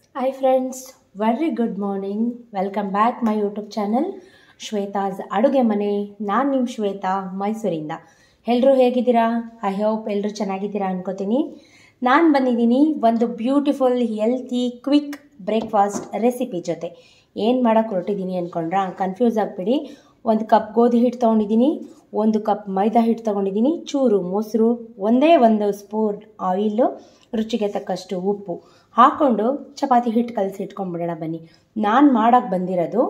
hi friends very good morning welcome back my YouTube channel Shweta's ಅಡುಗೆ ಮನೆ ನಾನು ನಿಮ್ಮ ಶ್ವೇತಾ ಮೈಸೂರಿಂದ ಎಲ್ಲರೂ ಹೇಗಿದ್ದೀರಾ ಐ ಹೋಪ್ ಎಲ್ಲರೂ ಚೆನ್ನಾಗಿದ್ದೀರಾ ಅನ್ಕೋತೀನಿ ನಾನು ಬಂದಿದ್ದೀನಿ ಒಂದು beautiful healthy quick breakfast recipe ಜೊತೆ ಏನು ಮಾಡೋಕ್ಕೆ ಹೊರಟಿದ್ದೀನಿ ಅಂದ್ಕೊಂಡ್ರಾ ಕನ್ಫ್ಯೂಸ್ ಆಗಿಬಿಡಿ ಒಂದು ಕಪ್ ಗೋಧಿ ಹಿಟ್ಟು ತೊಗೊಂಡಿದ್ದೀನಿ ಒಂದು ಕಪ್ ಮೈದಾ ಹಿಟ್ಟು ತೊಗೊಂಡಿದ್ದೀನಿ ಚೂರು ಮೊಸರು ಒಂದೇ ಒಂದು ಸ್ಪೂನ್ ಆಯಿಲು ರುಚಿಗೆ ತಕ್ಕಷ್ಟು ಉಪ್ಪು ಹಾಕ್ಕೊಂಡು ಚಪಾತಿ ಹಿಟ್ಟು ಕಲಸಿ ಇಟ್ಕೊಂಡ್ಬಿಡೋಣ ಬನ್ನಿ ನಾನು ಮಾಡೋಕ್ಕೆ ಬಂದಿರೋದು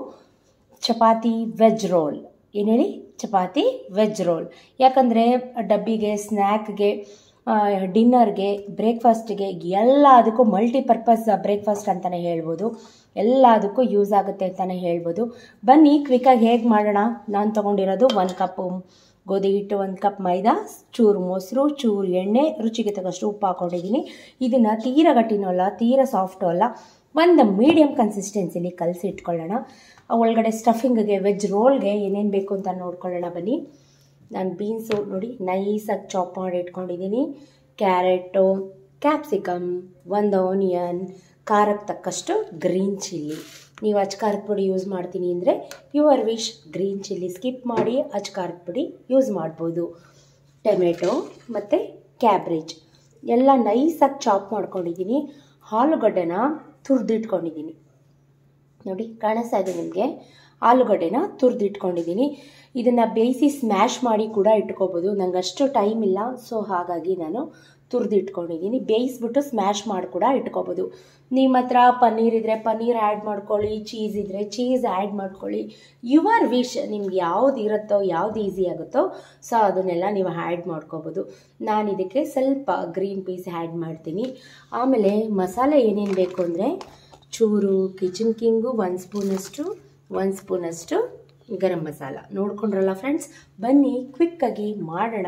ಚಪಾತಿ ವೆಜ್ ರೋಲ್ ಏನು ಹೇಳಿ ಚಪಾತಿ ವೆಜ್ ರೋಲ್ ಯಾಕಂದರೆ ಡಬ್ಬಿಗೆ ಸ್ನ್ಯಾಕ್ಗೆ ಡಿನ್ನರ್ಗೆ ಬ್ರೇಕ್ಫಾಸ್ಟಿಗೆ ಎಲ್ಲದಕ್ಕೂ ಮಲ್ಟಿಪರ್ಪಸ್ ಬ್ರೇಕ್ಫಾಸ್ಟ್ ಅಂತಲೇ ಹೇಳ್ಬೋದು ಎಲ್ಲದಕ್ಕೂ ಯೂಸ್ ಆಗುತ್ತೆ ಅಂತಲೇ ಹೇಳ್ಬೋದು ಬನ್ನಿ ಕ್ವಿಕ್ಕಾಗಿ ಹೇಗೆ ಮಾಡೋಣ ನಾನು ತೊಗೊಂಡಿರೋದು ಒಂದು ಕಪ್ಪು ಗೋಧಿ ಹಿಟ್ಟು ಒಂದು ಕಪ್ ಮೈದಾ ಚೂರು ಮೊಸರು ಚೂರು ಎಣ್ಣೆ ರುಚಿಗೆ ತಕ್ಕಷ್ಟು ಉಪ್ಪು ಹಾಕೊಂಡಿದ್ದೀನಿ ಇದನ್ನು ತೀರ ಗಟ್ಟಿನೂ ಅಲ್ಲ ತೀರ ಸಾಫ್ಟು ಅಲ್ಲ ಒಂದು ಮೀಡಿಯಮ್ ಕನ್ಸಿಸ್ಟೆನ್ಸಿಲಿ ಕಲಸಿ ಇಟ್ಕೊಳ್ಳೋಣ ಒಳಗಡೆ ಸ್ಟಫಿಂಗ್ಗೆ ವೆಜ್ ರೋಲ್ಗೆ ಏನೇನು ಬೇಕು ಅಂತ ನೋಡ್ಕೊಳ್ಳೋಣ ಬನ್ನಿ ನಾನು ಬೀನ್ಸು ನೋಡಿ ನೈಸಾಗಿ ಚಾಪ್ ಮಾಡಿ ಇಟ್ಕೊಂಡಿದ್ದೀನಿ ಕ್ಯಾರೆಟು ಕ್ಯಾಪ್ಸಿಕಮ್ ಒಂದು ಆನಿಯನ್ ಖಾರಕ್ಕೆ ತಕ್ಕಷ್ಟು ಗ್ರೀನ್ ಚಿಲ್ಲಿ ನೀವು ಅಚ್ ಖಾರದ ಪುಡಿ ಯೂಸ್ ಮಾಡ್ತೀನಿ ಅಂದರೆ your wish green chilli skip ಮಾಡಿ ಅಚ್ ಖಾರದ ಪುಡಿ ಯೂಸ್ ಮಾಡ್ಬೋದು ಟೊಮೆಟೊ ಮತ್ತು ಕ್ಯಾಬ್ರೇಜ್ ಎಲ್ಲ ನೈಸಾಗಿ ಚಾಪ್ ಮಾಡ್ಕೊಂಡಿದ್ದೀನಿ ಆಲೂಗಡ್ಡೆನ ತುರಿದಿಟ್ಕೊಂಡಿದ್ದೀನಿ ನೋಡಿ ಕಾಣಿಸ್ತಾ ಇದೆ ನಿಮಗೆ ಆಲೂಗಡ್ಡೆನ ತುರಿದಿಟ್ಕೊಂಡಿದ್ದೀನಿ ಇದನ್ನು ಬೇಯಿಸಿ ಸ್ಮ್ಯಾಶ್ ಮಾಡಿ ಕೂಡ ಇಟ್ಕೋಬೋದು ನಂಗೆ ಅಷ್ಟು ಟೈಮ್ ಇಲ್ಲ ಸೊ ಹಾಗಾಗಿ ನಾನು ತುರಿದಿಟ್ಕೊಂಡಿದ್ದೀನಿ ಬೇಯಿಸ್ಬಿಟ್ಟು ಸ್ಮ್ಯಾಶ್ ಮಾಡಿ ಕೂಡ ಇಟ್ಕೋಬೋದು ನಿಮ್ಮ ಹತ್ರ ಪನ್ನೀರ್ ಇದ್ದರೆ ಪನ್ನೀರ್ ಆ್ಯಡ್ ಮಾಡ್ಕೊಳ್ಳಿ ಚೀಸ್ ಇದ್ದರೆ ಚೀಸ್ ಆ್ಯಡ್ ಮಾಡ್ಕೊಳ್ಳಿ ಯುವರ್ ವಿಶ್ ನಿಮ್ಗೆ ಯಾವ್ದು ಇರುತ್ತೋ ಯಾವ್ದು ಈಸಿ ಆಗುತ್ತೋ ಸೊ ಅದನ್ನೆಲ್ಲ ನೀವು ಆ್ಯಡ್ ಮಾಡ್ಕೋಬೋದು ನಾನು ಇದಕ್ಕೆ ಸ್ವಲ್ಪ ಗ್ರೀನ್ ಪೀಸ್ ಆ್ಯಡ್ ಮಾಡ್ತೀನಿ ಆಮೇಲೆ ಮಸಾಲೆ ಏನೇನು ಬೇಕು ಅಂದರೆ ಚೂರು ಕಿಚನ್ ಕಿಂಗು ಒಂದು ಸ್ಪೂನಷ್ಟು ಒಂದು ಸ್ಪೂನಷ್ಟು ಗರಂ ಮಸಾಲ ನೋಡ್ಕೊಂಡ್ರಲ್ಲ ಫ್ರೆಂಡ್ಸ್ ಬನ್ನಿ ಕ್ವಿಕ್ಕಾಗಿ ಮಾಡೋಣ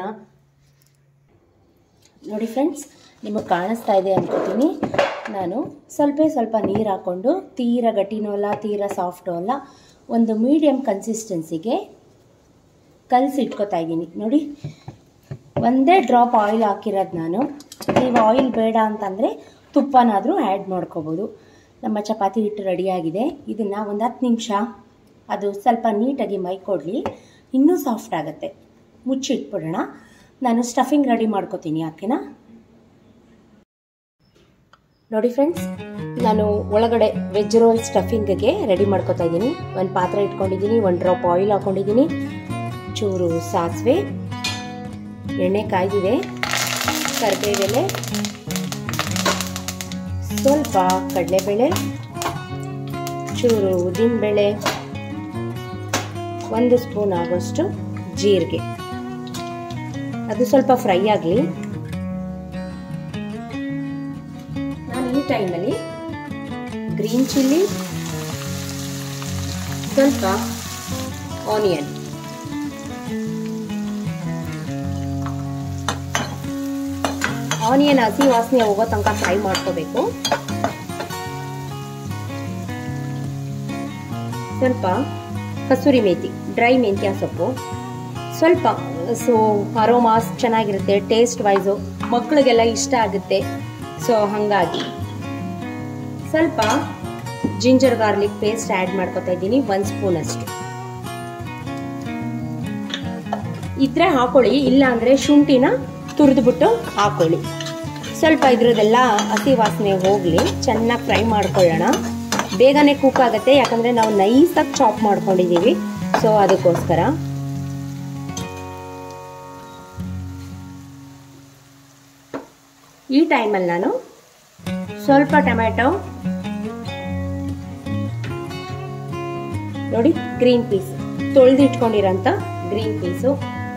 ನೋಡಿ ಫ್ರೆಂಡ್ಸ್ ನಿಮಗೆ ಕಾಣಿಸ್ತಾ ಇದೆ ಅನ್ಕೋತೀನಿ ನಾನು ಸ್ವಲ್ಪ ಸ್ವಲ್ಪ ನೀರು ಹಾಕ್ಕೊಂಡು ತೀರ ಗಟ್ಟಿನೂ ಅಲ್ಲ ತೀರ ಸಾಫ್ಟು ಅಲ್ಲ ಒಂದು ಮೀಡಿಯಮ್ ಕನ್ಸಿಸ್ಟೆನ್ಸಿಗೆ ಕಲಸಿ ಇಟ್ಕೋತಾ ಇದ್ದೀನಿ ನೋಡಿ ಒಂದೇ ಡ್ರಾಪ್ ಆಯಿಲ್ ಹಾಕಿರೋದು ನಾನು ನೀವು ಆಯಿಲ್ ಬೇಡ ಅಂತಂದರೆ ತುಪ್ಪನಾದರೂ ಆ್ಯಡ್ ಮಾಡ್ಕೋಬೋದು ನಮ್ಮ ಚಪಾತಿ ಹಿಟ್ಟು ರೆಡಿಯಾಗಿದೆ ಇದನ್ನು ಒಂದು ಹತ್ತು ನಿಮಿಷ ಅದು ಸ್ವಲ್ಪ ನೀಟಾಗಿ ಮೈ ಕೊಡಲಿ ಇನ್ನೂ ಸಾಫ್ಟ್ ಆಗುತ್ತೆ ಮುಚ್ಚಿಟ್ಬಿಡೋಣ ನಾನು ಸ್ಟಫಿಂಗ್ ರೆಡಿ ಮಾಡ್ಕೋತೀನಿ ಯಾಕೆನಾ ನೋಡಿ ಫ್ರೆಂಡ್ಸ್ ನಾನು ಒಳಗಡೆ ವೆಜ್ ರೋಲ್ ಸ್ಟಫಿಂಗ್ಗೆ ರೆಡಿ ಮಾಡ್ಕೋತಾ ಇದ್ದೀನಿ ಒಂದು ಪಾತ್ರೆ ಇಟ್ಕೊಂಡಿದ್ದೀನಿ ಒಂದು ಡ್ರಾಪ್ ಆಯಿಲ್ ಹಾಕೊಂಡಿದ್ದೀನಿ ಚೂರು ಸಾಸಿವೆ ಎಣ್ಣೆ ಕಾಯ್ದಿದೆ ಕರಿಬೇವೆಲೆ ಸ್ವಲ್ಪ ಕಡಲೆಬೇಳೆ ಚೂರು ಉದ್ದಿನಬೇಳೆ ಒಂದು ಸ್ಪೂನ್ ಆಗೋಷ್ಟು ಜೀರಿಗೆ ಅದು ಸ್ವಲ್ಪ ಫ್ರೈ ಆಗಲಿ ನಾನು ಈ ಟೈಮಲ್ಲಿ ಗ್ರೀನ್ ಚಿಲ್ಲಿ ಸ್ವಲ್ಪ ಆನಿಯನ್ ಆನಿಯನ್ ಹಸಿ ವಾಸನೆ ಹೋಗೋ ತನಕ ಫ್ರೈ ಮಾಡ್ಕೋಬೇಕು ಸ್ವಲ್ಪ ಕಸೂರಿ ಮೇಥಿ ಡ್ರೈ ಮೆಂತ್ಯ ಸೊಪ್ಪು ಸ್ವಲ್ಪ ಸೊ ಅರೋಮಾಸ್ ಚೆನ್ನಾಗಿರುತ್ತೆ ಟೇಸ್ಟ್ ವೈಸು ಮಕ್ಕಳಿಗೆಲ್ಲ ಇಷ್ಟ ಆಗುತ್ತೆ ಸೊ ಹಾಗಾಗಿ ಸ್ವಲ್ಪ ಜಿಂಜರ್ ಗಾರ್ಲಿಕ್ ಪೇಸ್ಟ್ ಆ್ಯಡ್ ಮಾಡ್ಕೊತಾ ಇದ್ದೀನಿ ಒಂದು ಸ್ಪೂನ್ ಅಷ್ಟು ಇದ್ರೆ ಹಾಕೊಳ್ಳಿ ಇಲ್ಲ ಅಂದರೆ ಶುಂಠಿನ ತುರಿದ್ಬಿಟ್ಟು ಹಾಕೊಳ್ಳಿ ಸ್ವಲ್ಪ ಇದ್ರದ್ದೆಲ್ಲ ಹಸಿ ವಾಸನೆ ಹೋಗಲಿ ಚೆನ್ನಾಗಿ ಫ್ರೈ ಮಾಡ್ಕೊಳ್ಳೋಣ ಬೇಗನೆ ಕುಕ್ ಆಗುತ್ತೆ ಯಾಕಂದರೆ ನಾವು ನೈಸಾಗಿ ಚಾಪ್ ಮಾಡ್ಕೊಂಡಿದ್ದೀವಿ ಸೊ ಅದಕ್ಕೋಸ್ಕರ ಈ ಟೈಮಲ್ಲಿ ನಾನು ಸ್ವಲ್ಪ ಟೊಮ್ಯಾಟೊ ನೋಡಿ ಗ್ರೀನ್ ಪೀಸ್ ತೊಳೆದಿಟ್ಕೊಂಡಿರೋಂಥ ಗ್ರೀನ್ ಪೀಸು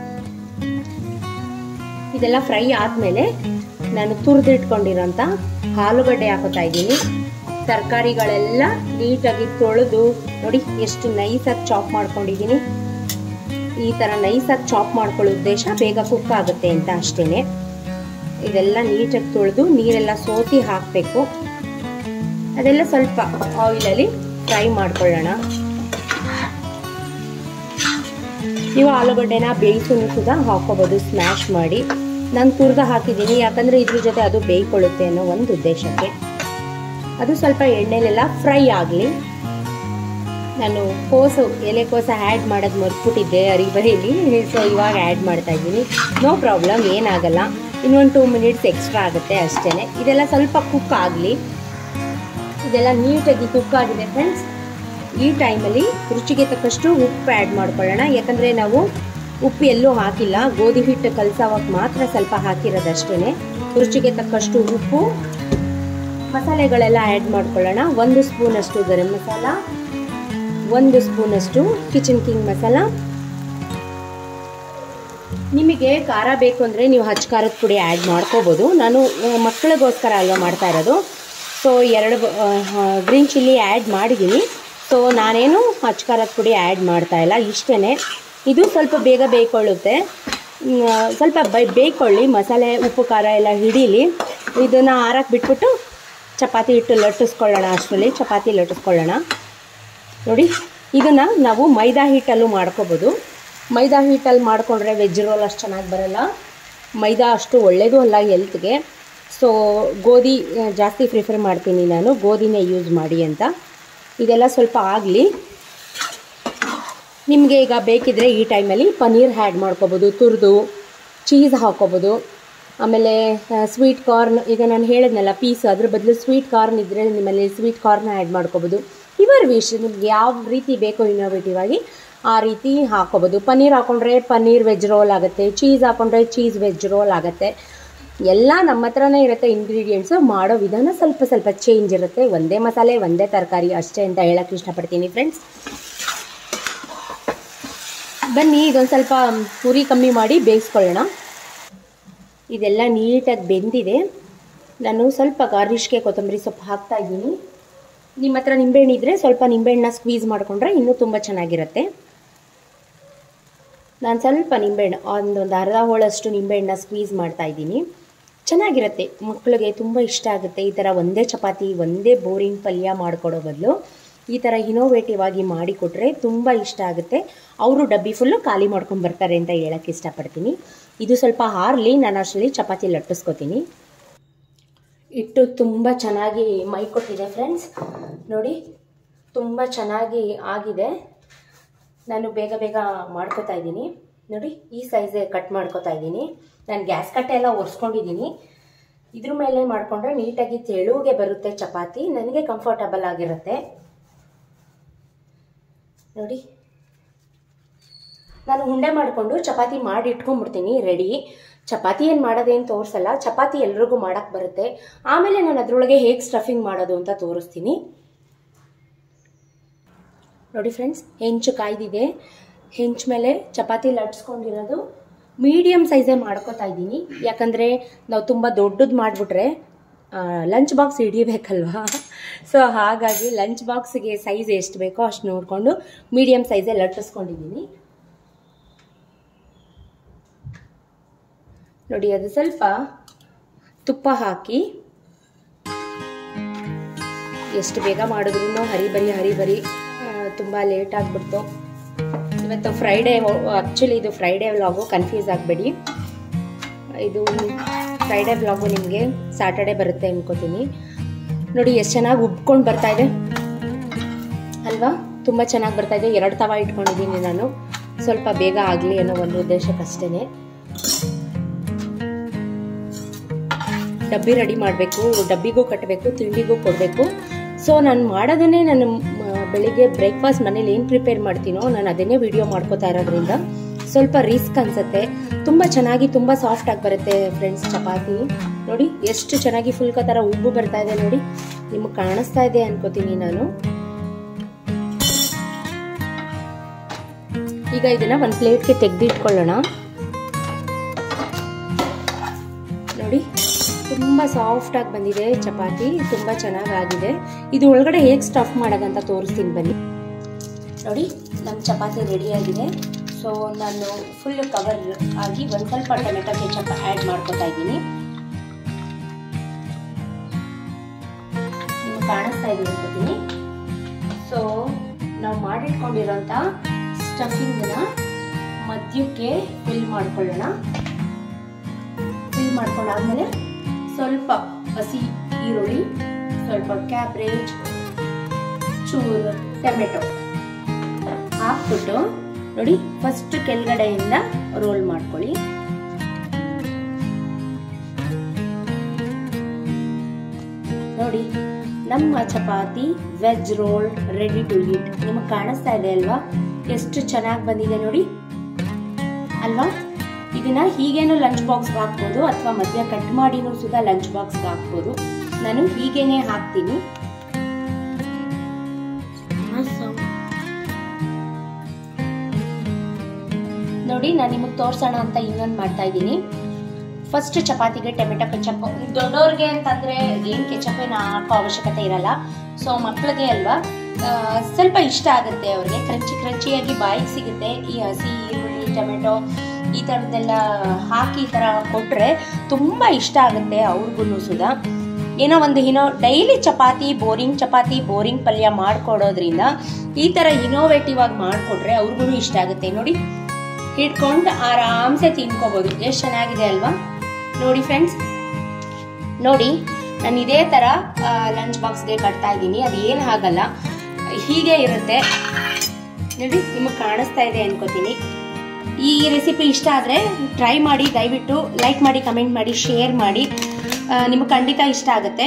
ಇದೆಲ್ಲ ಫ್ರೈ ಆದಮೇಲೆ ನಾನು ತುರಿದಿಟ್ಕೊಂಡಿರೋಂಥ ಆಲೂಗಡ್ಡೆ ಹಾಕೋತಾ ಇದ್ದೀನಿ ತರಕಾರಿಗಳೆಲ್ಲ ನೀಟಾಗಿ ತೊಳೆದು ನೋಡಿ ಎಷ್ಟು ನೈಸಾಗಿ ಚಾಪ್ ಮಾಡ್ಕೊಂಡಿದ್ದೀನಿ ಈ ಥರ ನೈಸಾಗಿ ಚಾಪ್ ಮಾಡ್ಕೊಳ್ಳೋ ಉದ್ದೇಶ ಬೇಗ ಕುಕ್ ಆಗುತ್ತೆ ಅಂತ ಅಷ್ಟೇ ಇದೆಲ್ಲ ನೀಟಾಗಿ ತೊಳೆದು ನೀರೆಲ್ಲ ಸೋಸಿ ಹಾಕಬೇಕು ಅದೆಲ್ಲ ಸ್ವಲ್ಪ ಆಯಿಲಲ್ಲಿ ಫ್ರೈ ಮಾಡ್ಕೊಳ್ಳೋಣ ನೀವು ಆಲೂಗಡ್ಡೆನ ಬೇಯಿಸೂ ಸುದ ಹಾಕೋಬೋದು ಸ್ಮ್ಯಾಶ್ ಮಾಡಿ ನಾನು ತುರ್ದ ಹಾಕಿದ್ದೀನಿ ಯಾಕಂದರೆ ಇದ್ರ ಜೊತೆ ಅದು ಬೇಯ್ಕೊಳ್ಳುತ್ತೆ ಅನ್ನೋ ಒಂದು ಉದ್ದೇಶಕ್ಕೆ ಅದು ಸ್ವಲ್ಪ ಎಣ್ಣೆಲೆಲ್ಲ ಫ್ರೈ ಆಗಲಿ ನಾನು ಕೋಸು ಎಲೆಕೋಸು ಆ್ಯಡ್ ಮಾಡೋದು ಮರ್ತ್ಬಿಟ್ಟಿದ್ದೆ ಅರಿಬರಿಲಿ ಸೊ ಇವಾಗ ಆ್ಯಡ್ ಮಾಡ್ತಾ ಇದ್ದೀನಿ ನೋ ಪ್ರಾಬ್ಲಮ್ ಏನಾಗಲ್ಲ ಇನ್ನೊಂದು ಟೂ ಮಿನಿಟ್ಸ್ ಎಕ್ಸ್ಟ್ರಾ ಆಗುತ್ತೆ ಅಷ್ಟೇ ಇದೆಲ್ಲ ಸ್ವಲ್ಪ ಕುಕ್ ಆಗಲಿ ಇದೆಲ್ಲ ನೀಟಾಗಿ ಕುಕ್ ಆಗಿದೆ ಫ್ರೆಂಡ್ಸ್ ಈ ಟೈಮಲ್ಲಿ ರುಚಿಗೆ ತಕ್ಕಷ್ಟು ಉಪ್ಪು ಆ್ಯಡ್ ಮಾಡ್ಕೊಳ್ಳೋಣ ಯಾಕಂದರೆ ನಾವು ಉಪ್ಪು ಎಲ್ಲೂ ಹಾಕಿಲ್ಲ ಗೋಧಿ ಹಿಟ್ಟು ಕಲಸೋವಾಗ ಮಾತ್ರ ಸ್ವಲ್ಪ ಹಾಕಿರೋದಷ್ಟೇ ರುಚಿಗೆ ತಕ್ಕಷ್ಟು ಉಪ್ಪು ಮಸಾಲೆಗಳೆಲ್ಲ ಆ್ಯಡ್ ಮಾಡ್ಕೊಳ್ಳೋಣ ಒಂದು ಸ್ಪೂನಷ್ಟು ಗರಂ ಮಸಾಲ ಒಂದು ಸ್ಪೂನಷ್ಟು ಕಿಚನ್ ಕಿಂಗ್ ಮಸಾಲ ನಿಮಗೆ ಖಾರ ಬೇಕು ಅಂದರೆ ನೀವು ಹಚ್ಚ ಖಾರದ ಪುಡಿ ಆ್ಯಡ್ ಮಾಡ್ಕೋಬೋದು ನಾನು ಮಕ್ಕಳಿಗೋಸ್ಕರ ಅಲ್ವಾ ಮಾಡ್ತಾ ಇರೋದು ಸೊ ಎರಡು ಗ್ರೀನ್ ಚಿಲ್ಲಿ ಆ್ಯಡ್ ಮಾಡಿದ್ದೀನಿ ಸೊ ನಾನೇನು ಹಚ್ಚ ಖಾರದ ಪುಡಿ ಆ್ಯಡ್ ಮಾಡ್ತಾ ಇಲ್ಲ ಇಷ್ಟೇ ಇದು ಸ್ವಲ್ಪ ಬೇಗ ಬೇಯ್ಕೊಳ್ಳುತ್ತೆ ಸ್ವಲ್ಪ ಬೈ ಬೇಯ್ಕೊಳ್ಳಿ ಮಸಾಲೆ ಉಪ್ಪು ಖಾರ ಎಲ್ಲ ಹಿಡೀಲಿ ಇದನ್ನು ಆರಕ್ಕೆ ಬಿಟ್ಬಿಟ್ಟು ಚಪಾತಿ ಹಿಟ್ಟು ಲಟ್ಟಿಸ್ಕೊಳ್ಳೋಣ ಅಷ್ಟರಲ್ಲಿ ಚಪಾತಿ ಲಟ್ಟಿಸ್ಕೊಳ್ಳೋಣ ನೋಡಿ ಇದನ್ನು ನಾವು ಮೈದಾ ಹಿಟ್ಟಲ್ಲೂ ಮಾಡ್ಕೋಬೋದು ಮೈದಾ ಹಿಟ್ಟಲ್ಲಿ ಮಾಡಿಕೊಂಡ್ರೆ ವೆಜ್ ರೋಲ್ ಅಷ್ಟು ಚೆನ್ನಾಗಿ ಬರಲ್ಲ ಮೈದಾ ಅಷ್ಟು ಒಳ್ಳೆಯದು ಅಲ್ಲ ಹೆಲ್ತ್ಗೆ ಸೊ ಗೋಧಿ ಜಾಸ್ತಿ ಪ್ರಿಫರ್ ಮಾಡ್ತೀನಿ ನಾನು ಗೋಧಿನೇ ಯೂಸ್ ಮಾಡಿ ಅಂತ ಇದೆಲ್ಲ ಸ್ವಲ್ಪ ಆಗಲಿ ನಿಮಗೆ ಈಗ ಬೇಕಿದ್ರೆ ಈ ಟೈಮಲ್ಲಿ ಪನ್ನೀರ್ ಆ್ಯಡ್ ಮಾಡ್ಕೋಬೋದು ತುರಿದು ಚೀಸ್ ಹಾಕ್ಕೋಬೋದು ಆಮೇಲೆ ಸ್ವೀಟ್ ಕಾರ್ನ್ ಈಗ ನಾನು ಹೇಳಿದ್ನಲ್ಲ ಪೀಸ್ ಅದ್ರ ಬದಲು ಸ್ವೀಟ್ ಕಾರ್ನ್ ಇದ್ದರೆ ನಿಮ್ಮಲ್ಲಿ ಸ್ವೀಟ್ ಕಾರ್ನ್ ಆ್ಯಡ್ ಮಾಡ್ಕೋಬೋದು ಇವರ್ ವಿಶ್ ನಿಮ್ಗೆ ಯಾವ ರೀತಿ ಬೇಕೋ ಇನೋವೇಟಿವ್ ಆಗಿ ಆ ರೀತಿ ಹಾಕ್ಕೋಬೋದು ಪನ್ನೀರ್ ಹಾಕ್ಕೊಂಡ್ರೆ ಪನ್ನೀರ್ ವೆಜ್ ರೋಲ್ ಆಗುತ್ತೆ ಚೀಸ್ ಹಾಕ್ಕೊಂಡ್ರೆ ಚೀಸ್ ವೆಜ್ ರೋಲ್ ಆಗುತ್ತೆ ಎಲ್ಲ ನಮ್ಮ ಹತ್ರನೇ ಇರುತ್ತೆ ಇಂಗ್ರೀಡಿಯೆಂಟ್ಸು ಮಾಡೋ ವಿಧಾನ ಸ್ವಲ್ಪ ಸ್ವಲ್ಪ ಚೇಂಜ್ ಇರುತ್ತೆ ಒಂದೇ ಮಸಾಲೆ ಒಂದೇ ತರಕಾರಿ ಅಷ್ಟೇ ಅಂತ ಹೇಳೋಕ್ಕೆ ಇಷ್ಟಪಡ್ತೀನಿ ಫ್ರೆಂಡ್ಸ್ ಬನ್ನಿ ಇದೊಂದು ಸ್ವಲ್ಪ ಉರಿ ಕಮ್ಮಿ ಮಾಡಿ ಬೇಯಿಸ್ಕೊಳ್ಳೋಣ ಇದೆಲ್ಲ ನೀಟಾಗಿ ಬೆಂದಿದೆ ನಾನು ಸ್ವಲ್ಪ ಗಾರ್ನಿಷ್ಗೆ ಕೊತ್ತಂಬರಿ ಸೊಪ್ಪು ಹಾಕ್ತಾ ಇದ್ದೀನಿ ನಿಮ್ಮ ಹತ್ರ ನಿಂಬೆಹಣ್ಣು ಇದ್ದರೆ ಸ್ವಲ್ಪ ನಿಂಬೆಹಣ್ಣನ್ನ ಸ್ಕ್ವೀಸ್ ಮಾಡಿಕೊಂಡ್ರೆ ಇನ್ನೂ ತುಂಬ ಚೆನ್ನಾಗಿರುತ್ತೆ ನಾನು ಸ್ವಲ್ಪ ನಿಂಬೆಹಣ್ಣು ಒಂದೊಂದು ಅರ್ಧ ಹೋಳಷ್ಟು ನಿಂಬೆಹಣ್ಣನ್ನ ಸ್ಕ್ವೀಸ್ ಮಾಡ್ತಾ ಇದ್ದೀನಿ ಚೆನ್ನಾಗಿರುತ್ತೆ ಮಕ್ಕಳಿಗೆ ತುಂಬ ಇಷ್ಟ ಆಗುತ್ತೆ ಈ ಥರ ಒಂದೇ ಚಪಾತಿ ಒಂದೇ ಬೋರಿಂಗ್ ಪಲ್ಯ ಮಾಡಿಕೊಡೋ ಬದಲು ಈ ಥರ ಇನೋವೇಟಿವ್ ಆಗಿ ಮಾಡಿಕೊಟ್ರೆ ತುಂಬ ಇಷ್ಟ ಆಗುತ್ತೆ ಅವರು ಡಬ್ಬಿ ಫುಲ್ಲು ಖಾಲಿ ಮಾಡ್ಕೊಂಡು ಬರ್ತಾರೆ ಅಂತ ಹೇಳೋಕ್ಕೆ ಇಷ್ಟಪಡ್ತೀನಿ ಇದು ಸ್ವಲ್ಪ ಹಾರಲಿ ನಾನು ಅಷ್ಟರಲ್ಲಿ ಚಪಾತಿ ಲಟ್ಟಿಸ್ಕೊತೀನಿ ಹಿಟ್ಟು ತುಂಬ ಚೆನ್ನಾಗಿ ಮೈ ಕೊಟ್ಟಿದೆ ಫ್ರೆಂಡ್ಸ್ ನೋಡಿ ತುಂಬ ಚೆನ್ನಾಗಿ ಆಗಿದೆ ನಾನು ಬೇಗ ಬೇಗ ಮಾಡ್ಕೋತಾ ಇದ್ದೀನಿ ನೋಡಿ ಈ ಸೈಜೇ ಕಟ್ ಮಾಡ್ಕೋತಾ ಇದ್ದೀನಿ ನಾನು ಗ್ಯಾಸ್ ಕಟ್ಟೆ ಎಲ್ಲ ಒರೆಸ್ಕೊಂಡಿದ್ದೀನಿ ಇದ್ರ ಮೇಲೆ ಮಾಡಿಕೊಂಡ್ರೆ ನೀಟಾಗಿ ತೆಳುಗೆ ಬರುತ್ತೆ ಚಪಾತಿ ನನಗೆ ಕಂಫರ್ಟಬಲ್ ಆಗಿರುತ್ತೆ ನೋಡಿ ನಾನು ಉಂಡೆ ಮಾಡಿಕೊಂಡು ಚಪಾತಿ ಮಾಡಿ ಇಟ್ಕೊಂಡ್ಬಿಡ್ತೀನಿ ರೆಡಿ ಚಪಾತಿ ಏನು ಮಾಡೋದೇನು ತೋರಿಸಲ್ಲ ಚಪಾತಿ ಎಲ್ರಿಗೂ ಮಾಡೋಕ್ಕೆ ಬರುತ್ತೆ ಆಮೇಲೆ ನಾನು ಅದರೊಳಗೆ ಹೇಗೆ ಸ್ಟಫಿಂಗ್ ಮಾಡೋದು ಅಂತ ತೋರಿಸ್ತೀನಿ ನೋಡಿ ಫ್ರೆಂಡ್ಸ್ ಹೆಂಚು ಕಾಯ್ದಿದೆ ಹೆಂಚು ಮೇಲೆ ಚಪಾತಿ ಲಟ್ಸ್ಕೊಂಡಿರೋದು ಮೀಡಿಯಮ್ ಸೈಜೇ ಮಾಡ್ಕೋತಾ ಇದ್ದೀನಿ ಯಾಕಂದರೆ ನಾವು ತುಂಬ ದೊಡ್ಡದು ಮಾಡಿಬಿಟ್ರೆ ಲಂಚ್ ಬಾಕ್ಸ್ ಹಿಡಿಬೇಕಲ್ವಾ ಸೊ ಹಾಗಾಗಿ ಲಂಚ್ ಬಾಕ್ಸ್ಗೆ ಸೈಜ್ ಎಷ್ಟು ಬೇಕೋ ಅಷ್ಟು ನೋಡಿಕೊಂಡು ಮೀಡಿಯಮ್ ಸೈಜೇ ಲಟ್ಟಿಸ್ಕೊಂಡಿದ್ದೀನಿ ನೋಡಿ ಅದು ಸ್ವಲ್ಪ ತುಪ್ಪ ಹಾಕಿ ಎಷ್ಟು ಬೇಗ ಮಾಡಿದ್ರು ಹರಿಬರಿ ಹರಿಬರಿ ತುಂಬ ಲೇಟ್ ಆಗಿಬಿಡ್ತು ಇವತ್ತು ಫ್ರೈಡೇ ಆ್ಯಕ್ಚುಲಿ ಇದು ಫ್ರೈಡೇ ವ್ಲಾಗು ಕನ್ಫ್ಯೂಸ್ ಆಗಬೇಡಿ ಇದು ಫ್ರೈಡೇ ವ್ಲಾಗು ನಿಮಗೆ ಸ್ಯಾಟರ್ಡೇ ಬರುತ್ತೆ ಅನ್ಕೋತೀನಿ ನೋಡಿ ಎಷ್ಟು ಚೆನ್ನಾಗಿ ಉಬ್ಕೊಂಡು ಬರ್ತಾ ಇದೆ ಅಲ್ವಾ ತುಂಬ ಚೆನ್ನಾಗಿ ಬರ್ತಾ ಇದೆ ಎರಡು ತವ ಇಟ್ಕೊಂಡಿದ್ದೀನಿ ನಾನು ಸ್ವಲ್ಪ ಬೇಗ ಆಗಲಿ ಅನ್ನೋ ಒಂದು ಉದ್ದೇಶಕ್ಕಷ್ಟೇ ಡಬ್ಬಿ ರೆಡಿ ಮಾಡಬೇಕು ಡಬ್ಬಿಗೂ ಕಟ್ಟಬೇಕು ತಿಂಡಿಗೂ ಕೊಡಬೇಕು ಸೊ ನಾನು ಮಾಡೋದನ್ನೇ ನಾನು ಬೆಳಿಗ್ಗೆ ಬ್ರೇಕ್ಫಾಸ್ಟ್ ಮನೇಲಿ ಏನು ಪ್ರಿಪೇರ್ ಮಾಡ್ತೀನೋ ನಾನು ಅದನ್ನೇ ವಿಡಿಯೋ ಮಾಡ್ಕೋತಾ ಇರೋದ್ರಿಂದ ಸ್ವಲ್ಪ ರಿಸ್ಕ್ ಅನ್ಸುತ್ತೆ ತುಂಬ ಚೆನ್ನಾಗಿ ತುಂಬ ಸಾಫ್ಟಾಗಿ ಬರುತ್ತೆ ಫ್ರೆಂಡ್ಸ್ ಚಪಾತಿ ನೋಡಿ ಎಷ್ಟು ಚೆನ್ನಾಗಿ ಫುಲ್ಕ ಥರ ಉಬ್ಬು ಬರ್ತಾ ಇದೆ ನೋಡಿ ನಿಮಗೆ ಕಾಣಿಸ್ತಾ ಇದೆ ಅನ್ಕೋತೀನಿ ನಾನು ಈಗ ಇದನ್ನ ಒಂದು ಪ್ಲೇಟ್ಗೆ ತೆಗೆದಿಟ್ಕೊಳ್ಳೋಣ ನೋಡಿ ತುಂಬ ಸಾಫ್ಟಾಗಿ ಬಂದಿದೆ ಚಪಾತಿ ತುಂಬ ಚೆನ್ನಾಗಾಗಿದೆ ಇದು ಒಳಗಡೆ ಹೇಗೆ ಸ್ಟಫ್ ಮಾಡೋದಂತ ತೋರಿಸ್ತೀನಿ ಬನ್ನಿ ನೋಡಿ ನಮ್ಮ ಚಪಾತಿ ರೆಡಿಯಾಗಿದೆ ಸೊ ನಾನು ಫುಲ್ ಕವರ್ ಆಗಿ ಒಂದು ಸ್ವಲ್ಪ ಟೊಮೆಟೊ ಕೆಚಪ್ ಆ್ಯಡ್ ಮಾಡ್ಕೊತಾ ಇದ್ದೀನಿ ನಿಮ್ಗೆ ಕಾಣಿಸ್ತಾ ಇದೆ ಅನ್ಕೋತೀನಿ ಸೊ ನಾವು ಮಾಡಿಟ್ಕೊಂಡಿರೋಂಥ ಸ್ಟಫಿಂಗ್ನ ಮಧ್ಯಕ್ಕೆ ಫಿಲ್ ಮಾಡ್ಕೊಳ್ಳೋಣ ಫಿಲ್ ಮಾಡ್ಕೊಂಡಾದ್ಮೇಲೆ ಸ್ವಲ್ಪ ಹಸಿ ಈರುಳ್ಳಿ ಸ್ವಲ್ಪ ಸ್ವಲ್ಪ ಕ್ಯಾಬ್ರೇಜ್ ಚೂರು ಟೊಮೆಟೊ ಹಾಕ್ಬಿಟ್ಟು ನೋಡಿ ಫಸ್ಟ್ ಕೆಳಗಡೆಯಿಂದ ರೋಲ್ ಮಾಡ್ಕೊಳ್ಳಿ ನೋಡಿ ನಮ್ಮ chapati veg roll ready to eat ನಿಮಗೆ ಕಾಣಿಸ್ತಾ ಇದೆ ಅಲ್ವಾ ಎಷ್ಟು ಚೆನ್ನಾಗಿ ಬಂದಿದೆ ನೋಡಿ ಅಲ್ವಾ ಇದನ್ನ ಹೀಗೇನು ಲಂಚ್ ಬಾಕ್ಸ್ಗೆ ಹಾಕ್ಬೋದು ಅಥವಾ ಮಧ್ಯ ಕಟ್ ಮಾಡಿನೂ ಸುಧಾ ಲಂಚ್ ಬಾಕ್ಸ್ಗೆ ಹಾಕ್ಬೋದು ನಾನು ಹೀಗೇನೆ ಹಾಕ್ತೀನಿ ನೋಡಿ ನಾನು ನಿಮಗೆ ತೋರ್ಸೋಣ ಅಂತ ಇನ್ನೊಂದು ಮಾಡ್ತಾ ಇದ್ದೀನಿ ಫಸ್ಟ್ ಚಪಾತಿಗೆ ಟೊಮೆಟೊ ಕೆಚಪ್ ದೊಡ್ಡವ್ರಿಗೆ ಅಂತಂದ್ರೆ ಏನು ಕೆಚಪ್ ಏನು ಹಾಕೋ ಅವಶ್ಯಕತೆ ಇರಲ್ಲ ಸೊ ಮಕ್ಕಳಿಗೆ ಅಲ್ವಾ ಆ, ಸ್ವಲ್ಪ ಇಷ್ಟ ಆಗುತ್ತೆ ಅವ್ರಿಗೆ ಕ್ರಂಚಿ ಕ್ರಂಚಿಯಾಗಿ ಬಾಯಿಗೆ ಸಿಗುತ್ತೆ ಈ ಹಸಿ ಈರುಳ್ಳಿ ಟೊಮೆಟೊ ಈ ಥರದ್ದೆಲ್ಲ ಹಾಕಿ ಈ ಥರ ಕೊಟ್ಟರೆ ತುಂಬ ಇಷ್ಟ ಆಗುತ್ತೆ ಅವ್ರಿಗೂ ಸುಧಾ ಏನೋ ಒಂದು ಏನೋ daily chapati boring chapati boring ಪಲ್ಯ ಮಾಡ್ಕೊಡೋದ್ರಿಂದ ಈ ಥರ ಇನೋವೇಟಿವ್ ಆಗಿ ಮಾಡಿಕೊಟ್ರೆ ಅವ್ರಿಗೂ ಇಷ್ಟ ಆಗುತ್ತೆ ನೋಡಿ ಹಿಡ್ಕೊಂಡು ಆರಾಮ್ಸೆ ತಿನ್ಕೋಬೋದು ಎಷ್ಟು ಚೆನ್ನಾಗಿದೆ ಅಲ್ವಾ ನೋಡಿ ಫ್ರೆಂಡ್ಸ್ ನೋಡಿ ನಾನು ಇದೇ ಥರ ಲಂಚ್ ಬಾಕ್ಸ್ಗೆ ಕಟ್ತಾ ಇದ್ದೀನಿ ಅದು ಏನು ಆಗಲ್ಲ ಹೀಗೆ ಇರುತ್ತೆ ನೋಡಿ ನಿಮಗೆ ಕಾಣಿಸ್ತಾ ಇದೆ ಅನ್ಕೋತೀನಿ ಈ ರೆಸಿಪಿ ಇಷ್ಟ ಆದರೆ ಟ್ರೈ ಮಾಡಿ ದಯವಿಟ್ಟು ಲೈಕ್ ಮಾಡಿ ಕಮೆಂಟ್ ಮಾಡಿ ಶೇರ್ ಮಾಡಿ ನಿಮಗೆ ಖಂಡಿತ ಇಷ್ಟ ಆಗುತ್ತೆ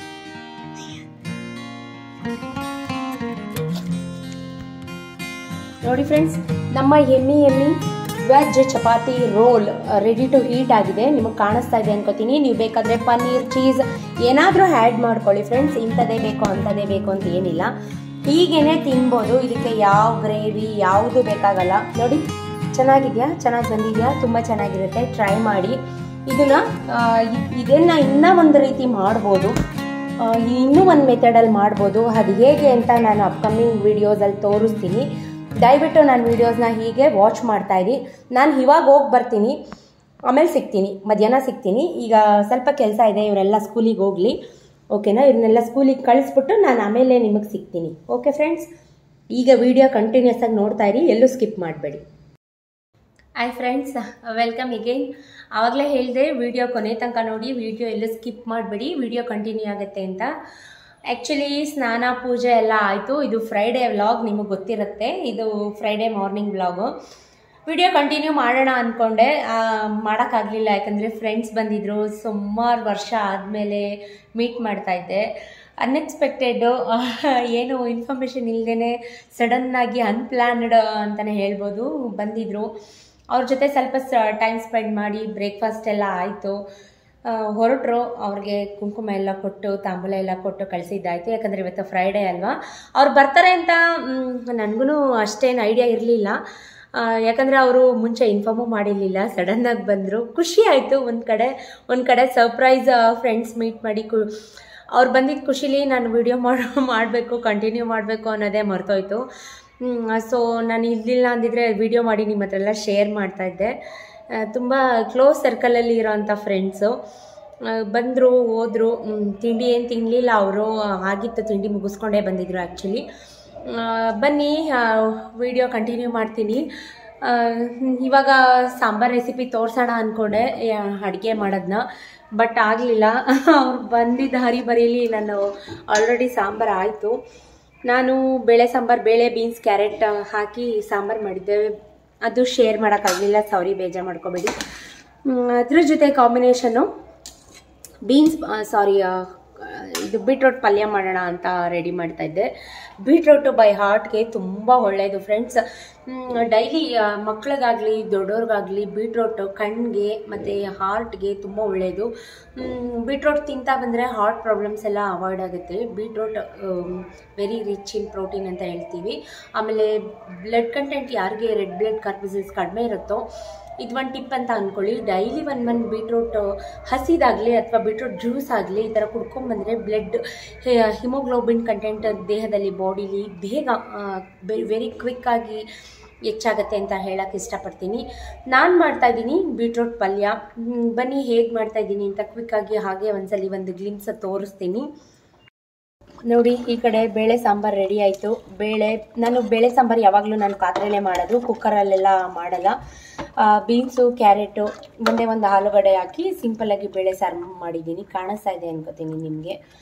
ನೋಡಿ ಫ್ರೆಂಡ್ಸ್ ನಮ್ಮ ಎಮ್ಮಿ ಎಮ್ಮಿ veg chapati roll ready to heat ಆಗಿದೆ ನಿಮಗೆ ಕಾಣಿಸ್ತಾ ಇದೆ ಅನ್ಕೋತೀನಿ ನೀವು ಬೇಕಾದರೆ ಪನ್ನೀರ್ ಚೀಸ್ ಏನಾದರೂ ಆ್ಯಡ್ ಮಾಡ್ಕೊಳ್ಳಿ ಫ್ರೆಂಡ್ಸ್ ಇಂಥದೇ ಬೇಕು ಅಂಥದೇ ಬೇಕು ಅಂತ ಏನಿಲ್ಲ ಹೀಗೇನೆ ತಿನ್ಬೋದು ಇದಕ್ಕೆ ಯಾವ ಗ್ರೇವಿ ಯಾವುದು ಬೇಕಾಗಲ್ಲ ನೋಡಿ ಚೆನ್ನಾಗಿದೆಯಾ ಚೆನ್ನಾಗಿ ಬಂದಿದೆಯಾ ತುಂಬ ಚೆನ್ನಾಗಿರುತ್ತೆ ಟ್ರೈ ಮಾಡಿ ಇದನ್ನ ಆ, ಇ- ಇದನ್ನ ಇನ್ನೂ ಒಂದು ರೀತಿ ಮಾಡ್ಬೋದು ಆ, ಇನ್ನೂ ಒಂದು ಮೆಥಡಲ್ಲಿ ಮಾಡ್ಬೋದು ಅದು ಹೇಗೆ ಅಂತ ನಾನು ಅಪ್ಕಮಿಂಗ್ ವೀಡಿಯೋಸಲ್ಲಿ ತೋರಿಸ್ತೀನಿ ದಯವಿಟ್ಟು ನಾನು ವೀಡಿಯೋಸ್ನ ಹೀಗೆ ವಾಚ್ ಮಾಡ್ತಾ ಇರಿ ನಾನು ಇವಾಗ ಹೋಗಿ ಬರ್ತೀನಿ ಆಮೇಲೆ ಸಿಗ್ತೀನಿ ಮಧ್ಯಾಹ್ನ ಸಿಗ್ತೀನಿ ಈಗ ಸ್ವಲ್ಪ ಕೆಲಸ ಇದೆ ಇವರೆಲ್ಲ ಸ್ಕೂಲಿಗೆ ಹೋಗಲಿ ಓಕೆನಾ ಇವ್ರನ್ನೆಲ್ಲ ಸ್ಕೂಲಿಗೆ ಕಳಿಸ್ಬಿಟ್ಟು ನಾನು ಆಮೇಲೆ ನಿಮಗೆ ಸಿಗ್ತೀನಿ ಓಕೆ ಫ್ರೆಂಡ್ಸ್ ಈಗ ವಿಡಿಯೋ ಕಂಟಿನ್ಯೂಸ್ ಆಗಿ ನೋಡ್ತಾ ಇರಿ ಎಲ್ಲೂ ಸ್ಕಿಪ್ ಮಾಡಬೇಡಿ ಹಾಯ್ ಫ್ರೆಂಡ್ಸ್ ವೆಲ್ಕಮ್ ಅಗೈನ್ ಆವಾಗಲೇ ಹೇಳಿದೆ ವಿಡಿಯೋ ಕೊನೆ ತನಕ ನೋಡಿ ವಿಡಿಯೋ ಎಲ್ಲೂ ಸ್ಕಿಪ್ ಮಾಡಬೇಡಿ ವಿಡಿಯೋ ಕಂಟಿನ್ಯೂ ಆಗುತ್ತೆ ಅಂತ ಆ್ಯಕ್ಚುಲಿ ಸ್ನಾನ ಪೂಜೆ ಎಲ್ಲ ಆಯಿತು ಇದು ಫ್ರೈಡೇ ವ್ಲಾಗ್ ನಿಮಗೆ ಗೊತ್ತಿರುತ್ತೆ ಇದು Friday morning vlog video continue ಮಾಡೋಣ ಅಂದ್ಕೊಂಡೆ ಮಾಡೋಕ್ಕಾಗಲಿಲ್ಲ ಯಾಕಂದರೆ ಫ್ರೆಂಡ್ಸ್ ಬಂದಿದ್ದರು ಸುಮಾರು ವರ್ಷ ಆದಮೇಲೆ ಮೀಟ್ ಮಾಡ್ತಾಯಿದ್ದೆ ಅನ್ಎಕ್ಸ್ಪೆಕ್ಟೆಡ್ಡು ಏನು ಇನ್ಫಾರ್ಮೇಷನ್ ಇಲ್ಲದೇ ಸಡನ್ನಾಗಿ ಅನ್ಪ್ಲ್ಯಾನ್ಡ್ ಅಂತಲೇ ಹೇಳ್ಬೋದು ಬಂದಿದ್ದರು ಅವ್ರ ಜೊತೆ ಸ್ವಲ್ಪ ಟೈಮ್ ಸ್ಪೆಂಡ್ ಮಾಡಿ ಬ್ರೇಕ್ಫಾಸ್ಟ್ ಎಲ್ಲ ಆಯಿತು ಹೊರಟರು ಅವ್ರಿಗೆ ಕುಂಕುಮ ಎಲ್ಲ ಕೊಟ್ಟು ತಾಂಬೂಲ ಎಲ್ಲ ಕೊಟ್ಟು ಕಳಿಸಿದ್ದಾಯ್ತು ಯಾಕಂದರೆ ಇವತ್ತು ಫ್ರೈಡೇ ಅಲ್ವಾ ಅವ್ರು ಬರ್ತಾರೆ ಅಂತ ನನಗೂ ಅಷ್ಟೇನು ಐಡಿಯಾ ಇರಲಿಲ್ಲ ಯಾಕಂದರೆ ಅವರು ಮುಂಚೆ ಇನ್ಫಾರ್ಮು ಮಾಡಿರಲಿಲ್ಲ ಸಡನ್ನಾಗಿ ಬಂದರು ಖುಷಿ ಆಯಿತು ಒಂದು ಕಡೆ ಒಂದು ಕಡೆ ಸರ್ಪ್ರೈಸ್ ಫ್ರೆಂಡ್ಸ್ ಮೀಟ್ ಮಾಡಿ ಕು ಅವ್ರು ಬಂದಿದ್ದ ಖುಷಿಲಿ ನಾನು ವಿಡಿಯೋ ಮಾಡೋ ಮಾಡಬೇಕು ಕಂಟಿನ್ಯೂ ಮಾಡಬೇಕು ಅನ್ನೋದೇ ಮರ್ತೋಯ್ತು ಸೊ ನಾನು ಇರಲಿಲ್ಲ ಅಂದಿದ್ರೆ ವಿಡಿಯೋ ಮಾಡಿ ನಿಮ್ಮ ಹತ್ರ ಎಲ್ಲ ಶೇರ್ ಮಾಡ್ತಾಯಿದ್ದೆ ತುಂಬ ಕ್ಲೋಸ್ ಸರ್ಕಲಲ್ಲಿ ಇರೋವಂಥ ಫ್ರೆಂಡ್ಸು ಬಂದರು ಹೋದರು ತಿಂಡಿ ಏನು ತಿನ್ನಲಿಲ್ಲ ಅವರು ಆಗಿತ್ತು ತಿಂಡಿ ಮುಗಿಸ್ಕೊಂಡೇ ಬಂದಿದ್ರು ಆ್ಯಕ್ಚುಲಿ ಬನ್ನಿ ವಿಡಿಯೋ ಕಂಟಿನ್ಯೂ ಮಾಡ್ತೀನಿ ಆ, ಇವಾಗ ಸಾಂಬಾರ್ ರೆಸಿಪಿ ತೋರ್ಸೋಣ ಅಂದ್ಕೊಂಡೆ ಅಡುಗೆ ಮಾಡೋದನ್ನ ಬಟ್ ಆಗಲಿಲ್ಲ ಅವ್ರು ಬಂದಿದ್ದ ಹರಿ ಬರೀಲಿ ನಾನು ಆಲ್ರೆಡಿ ಸಾಂಬಾರು ಆಯಿತು ನಾನು ಬೇಳೆ ಸಾಂಬಾರು ಬೇಳೆ ಬೀನ್ಸ್ ಕ್ಯಾರೆಟ್ ಹಾಕಿ ಸಾಂಬಾರು ಮಾಡಿದ್ದೆ ಅದು ಶೇರ್ ಮಾಡೋಕ್ಕಾಗಲಿಲ್ಲ ಸಾರಿ ಬೇಜಾರು ಮಾಡ್ಕೋಬೇಡಿ ಮ್, ಅದ್ರ ಜೊತೆ ಕಾಂಬಿನೇಷನ್ನು ಬೀನ್ಸ್ ಸಾರಿ ಇದು ಬೀಟ್ರೋಟ್ ಪಲ್ಯ ಮಾಡೋಣ ಅಂತ ರೆಡಿ ಮಾಡ್ತಾ ಇದ್ದೆ ಬೀಟ್ರೋಟು ಬೈ ಹಾರ್ಟ್ಗೆ ತುಂಬ ಒಳ್ಳೆಯದು ಫ್ರೆಂಡ್ಸ್ ಡೈಲಿ ಮಕ್ಳಿಗಾಗಲಿ ದೊಡ್ಡವ್ರಿಗಾಗಲಿ ಬೀಟ್ರೋಟು ಕಣ್ಣಿಗೆ ಮತ್ತು ಹಾರ್ಟ್ಗೆ ತುಂಬ ಒಳ್ಳೆಯದು ಬೀಟ್ರೋಟ್ ತಿಂತಾ ಬಂದರೆ ಹಾರ್ಟ್ ಪ್ರಾಬ್ಲಮ್ಸ್ ಎಲ್ಲ ಅವಾಯ್ಡ್ ಆಗುತ್ತೆ beetroot very rich in protein ಅಂತ ಹೇಳ್ತೀವಿ ಆಮೇಲೆ ಬ್ಲಡ್ ಕಂಟೆಂಟ್ ಯಾರಿಗೆ ರೆಡ್ ಬ್ಲಡ್ ಕಾರ್ಪಸಲ್ಸ್ ಕಡಿಮೆ ಇರುತ್ತೋ ಇದು ಒಂದು ಟಿಪ್ ಅಂತ ಅಂದ್ಕೊಳ್ಳಿ ಡೈಲಿ ಒನ್ ಒನ್ ಬೀಟ್ರೂಟ್ ಹಸಿದಾಗಲಿ ಅಥವಾ ಬೀಟ್ರೂಟ್ ಜ್ಯೂಸ್ ಆಗಲಿ ಈ ಥರ ಕುಡ್ಕೊಂಬಂದರೆ ಬ್ಲಡ್ ಹಿಮೋಗ್ಲೋಬಿನ್ ಕಂಟೆಂಟ್ ದೇಹದಲ್ಲಿ ಬಾಡಿಲಿ ಬೇಗ ವೆರಿ ಕ್ವಿಕ್ಕಾಗಿ ಹೆಚ್ಚಾಗತ್ತೆ ಅಂತ ಹೇಳಕ್ಕೆ ಇಷ್ಟಪಡ್ತೀನಿ ನಾನು ಮಾಡ್ತಾಯಿದ್ದೀನಿ ಬೀಟ್ರೂಟ್ ಪಲ್ಯ ಹ್ಮ್, ಬನ್ನಿ ಹೇಗೆ ಮಾಡ್ತಾಯಿದ್ದೀನಿ ಅಂತ ಕ್ವಿಕ್ಕಾಗಿ ಹಾಗೆ ಒಂದ್ಸಲಿ ಒಂದು ಗ್ಲಿಮ್ಸ್ ತೋರಿಸ್ತೀನಿ ನೋಡಿ ಈ ಕಡೆ ಬೇಳೆ ಸಾಂಬಾರು ರೆಡಿ ಆಯಿತು ಬೇಳೆ ನಾನು ಬೇಳೆ ಸಾಂಬಾರು ಯಾವಾಗಲೂ ನಾನು ಪಾತ್ರೆಯಲ್ಲೇ ಮಾಡೋದು ಕುಕ್ಕರಲ್ಲೆಲ್ಲ ಮಾಡಲ್ಲ ಬೀನ್ಸು ಕ್ಯಾರೆಟು ಒಂದೇ ಒಂದು ಆಲೂಗಡ್ಡೆ ಹಾಕಿ ಸಿಂಪಲ್ಲಾಗಿ ಬೇಳೆ ಸಾರು ಮಾಡಿದ್ದೀನಿ ಕಾಣಿಸ್ತಾ ಇದೆ ಅನ್ಕೋತೀನಿ ನಿಮಗೆ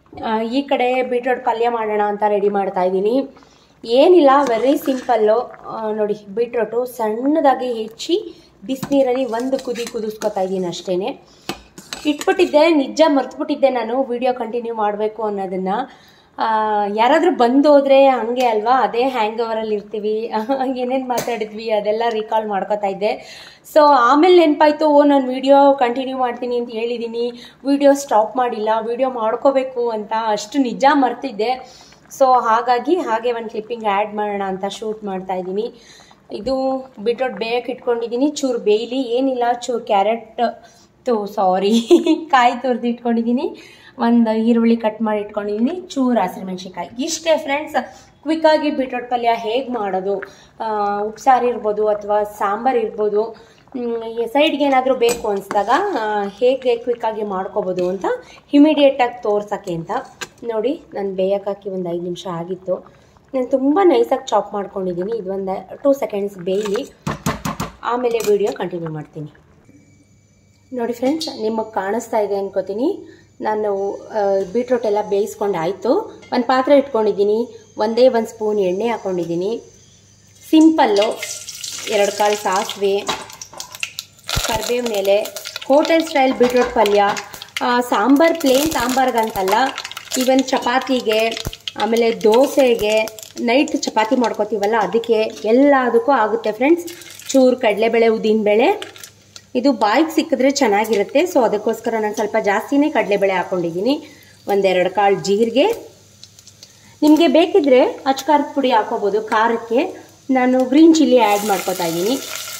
ಆ, ಈ ಕಡೆ ಬೀಟ್ರೋಟ್ ಪಲ್ಯ ಮಾಡೋಣ ಅಂತ ರೆಡಿ ಮಾಡ್ತಾ ಇದ್ದೀನಿ ಏನಿಲ್ಲ ವೆರಿ ಸಿಂಪಲ್ಲು ನೋಡಿ ಬೀಟ್ರೋಟು ಸಣ್ಣದಾಗಿ ಹೆಚ್ಚಿ ಬಿಸಿನೀರಲ್ಲಿ ಒಂದು ಕುದಿ ಕುದಿಸ್ಕೊತಾ ಇದ್ದೀನಿ ಅಷ್ಟೇ ಇಟ್ಬಿಟ್ಟಿದ್ದೆ ನಿಜ ಮರ್ತ್ಬಿಟ್ಟಿದ್ದೆ ನಾನು ವಿಡಿಯೋ ಕಂಟಿನ್ಯೂ ಮಾಡಬೇಕು ಅನ್ನೋದನ್ನು ಯಾರಾದರೂ ಬಂದೋದ್ರೆ ಹಂಗೆ ಅಲ್ವಾ ಅದೇ ಹ್ಯಾಂಗ್ ಓವರಲ್ಲಿ ಇರ್ತೀವಿ ಏನೇನು ಮಾತಾಡಿದ್ವಿ ಅದೆಲ್ಲ ರೀಕಾಲ್ ಮಾಡ್ಕೋತಾ ಇದ್ದೆ ಸೊ ಆಮೇಲೆ ನೆನಪಾಯ್ತು ಓ ನಾನು ವಿಡಿಯೋ ಕಂಟಿನ್ಯೂ ಮಾಡ್ತೀನಿ ಅಂತ ಹೇಳಿದ್ದೀನಿ ವಿಡಿಯೋ ಸ್ಟಾಪ್ ಮಾಡಿಲ್ಲ ವಿಡಿಯೋ ಮಾಡ್ಕೋಬೇಕು ಅಂತ ಅಷ್ಟು ನಿಜ ಮರ್ತಿದ್ದೆ ಸೊ ಹಾಗಾಗಿ ಹಾಗೆ ಒಂದು ಕ್ಲಿಪ್ಪಿಂಗ್ ಆ್ಯಡ್ ಮಾಡೋಣ ಅಂತ ಶೂಟ್ ಮಾಡ್ತಾ ಇದ್ದೀನಿ ಇದು ಬಿಟ್ರೋಟ್ ಬೇಯಕ್ಕೆ ಇಟ್ಕೊಂಡಿದ್ದೀನಿ ಚೂರು ಬೇಯ್ಲಿ ಏನಿಲ್ಲ ಚೂರು ಕ್ಯಾರೆಟ್ ತು ಸಾರಿ ಕಾಯಿ ತುರಿದು ಇಟ್ಕೊಂಡಿದ್ದೀನಿ ಒಂದು ಈರುಳ್ಳಿ ಕಟ್ ಮಾಡಿ ಇಟ್ಕೊಂಡಿದ್ದೀನಿ ಚೂರು ಹಸಿರು ಮೆಣಸಿನ್ಕಾಯಿ ಇಷ್ಟೇ ಫ್ರೆಂಡ್ಸ್ ಕ್ವಿಕ್ಕಾಗಿ ಬೀಟ್ರೋಟ್ ಪಲ್ಯ ಹೇಗೆ ಮಾಡೋದು ಆ, ಉಪ್ಸಾರು ಇರ್ಬೋದು ಅಥವಾ ಸಾಂಬಾರು ಇರ್ಬೋದು ಸೈಡ್ಗೆ ಏನಾದರೂ ಬೇಕು ಅನಿಸಿದಾಗ ಹೇಗೆ ಕ್ವಿಕ್ಕಾಗಿ ಮಾಡ್ಕೋಬೋದು ಅಂತ ಇಮಿಡಿಯೇಟಾಗಿ ತೋರ್ಸೋಕ್ಕೆ ಅಂತ ನೋಡಿ ನಾನು ಬೇಯಕ್ಕೆ ಹಾಕಿ ಒಂದು ಐದು ನಿಮಿಷ ಆಗಿತ್ತು ನಾನು ತುಂಬ ನೈಸಾಗಿ ಚಾಪ್ ಮಾಡ್ಕೊಂಡಿದ್ದೀನಿ ಇದು ಒಂದು ಟೂ ಸೆಕೆಂಡ್ಸ್ ಬೇಯಲಿ ಆಮೇಲೆ ವಿಡಿಯೋ ಕಂಟಿನ್ಯೂ ಮಾಡ್ತೀನಿ ನೋಡಿ ಫ್ರೆಂಡ್ಸ್ ನಿಮಗೆ ಕಾಣಿಸ್ತಾ ಇದೆ ಅನ್ಕೋತೀನಿ ನಾನು ಬೀಟ್ರೋಟ್ ಎಲ್ಲ ಬೇಯಿಸ್ಕೊಂಡು ಆಯಿತು ಒಂದು ಪಾತ್ರೆ ಇಟ್ಕೊಂಡಿದ್ದೀನಿ ಒಂದೇ ಒಂದು ಸ್ಪೂನ್ ಎಣ್ಣೆ ಹಾಕ್ಕೊಂಡಿದ್ದೀನಿ ಸಿಂಪಲ್ಲು ಎರಡು ಕಾಳು ಸಾಸಿವೆ ಕರಿಬೇವಿನ ಎಲೆ ಹೋಟೆಲ್ ಸ್ಟೈಲ್ ಬೀಟ್ರೋಟ್ ಪಲ್ಯ ಆ, ಸಾಂಬಾರ್ ಪ್ಲೇನ್ ಸಾಂಬಾರ್ಗಂತಲ್ಲ ಈವನ್ ಚಪಾತಿಗೆ ಆಮೇಲೆ ದೋಸೆಗೆ ನೈಟ್ ಚಪಾತಿ ಮಾಡ್ಕೋತೀವಲ್ಲ ಅದಕ್ಕೆ ಎಲ್ಲದಕ್ಕೂ ಆಗುತ್ತೆ ಫ್ರೆಂಡ್ಸ್ ಚೂರು ಕಡಲೆಬೇಳೆ ಉದ್ದಿನಬೇಳೆ ಇದು ಬಾಯಿಗೆ ಸಿಕ್ಕಿದ್ರೆ ಚೆನ್ನಾಗಿರುತ್ತೆ ಸೊ ಅದಕ್ಕೋಸ್ಕರ ನಾನು ಸ್ವಲ್ಪ ಜಾಸ್ತಿನೇ ಕಡಲೆಬೇಳೆ ಹಾಕ್ಕೊಂಡಿದ್ದೀನಿ ಒಂದೆರಡು ಕಾಳು ಜೀರಿಗೆ ನಿಮಗೆ ಬೇಕಿದ್ರೆ ಅಚ್ಕಾರದ ಪುಡಿ ಹಾಕೋಬೋದು ಖಾರಕ್ಕೆ ನಾನು ಗ್ರೀನ್ ಚಿಲ್ಲಿ ಆ್ಯಡ್ ಮಾಡ್ಕೊತಾ ಇದ್ದೀನಿ